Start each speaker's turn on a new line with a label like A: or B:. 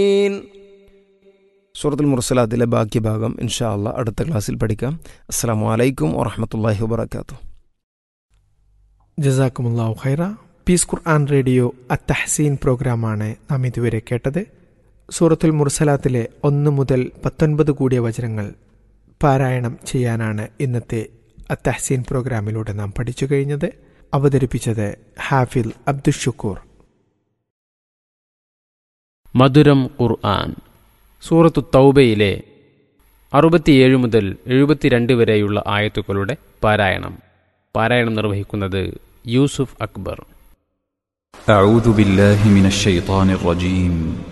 A: സൂറത്തുൽ മുർസലാത്തിലെ ബാക്കി ഭാഗം ഇൻഷാ അള്ളാഹ് അടുത്ത ക്ലാസ്സിൽ പഠിക്കാം അസ്സാം വലൈക്കും വറഹമത്തല്ലാഹി വബർക്കാത്തു
B: ജസാക്കുമുല്ലാഹു ഖൈറ പീസ് ഖുർആൻ റേഡിയോ അത്തഹസീൻ പ്രോഗ്രാമാണ് നാം ഇതുവരെ കേട്ടത് സൂറത്തുൽ മുർസലാത്തിലെ ഒന്ന് മുതൽ പത്തൊൻപത് കൂടിയ വചനങ്ങൾ പാരായണം ചെയ്യാനാണ് ഇന്നത്തെ അത്തഹസീൻ പ്രോഗ്രാമിലൂടെ നാം പഠിച്ചു കഴിഞ്ഞത് അവതരിപ്പിച്ചത് ഹാഫിൽ അബ്ദുഷുക്കൂർ
C: മധുരം ഖുർആൻ സൂറത്തു തൗബയിലെ അറുപത്തിയേഴ് മുതൽ എഴുപത്തിരണ്ട് വരെയുള്ള ആയത്തുക്കളുടെ പാരായണം പാരായണം നിർവഹിക്കുന്നത് യൂസുഫ് അക്ബർ
D: أعوذ بالله من الشيطان الرجيم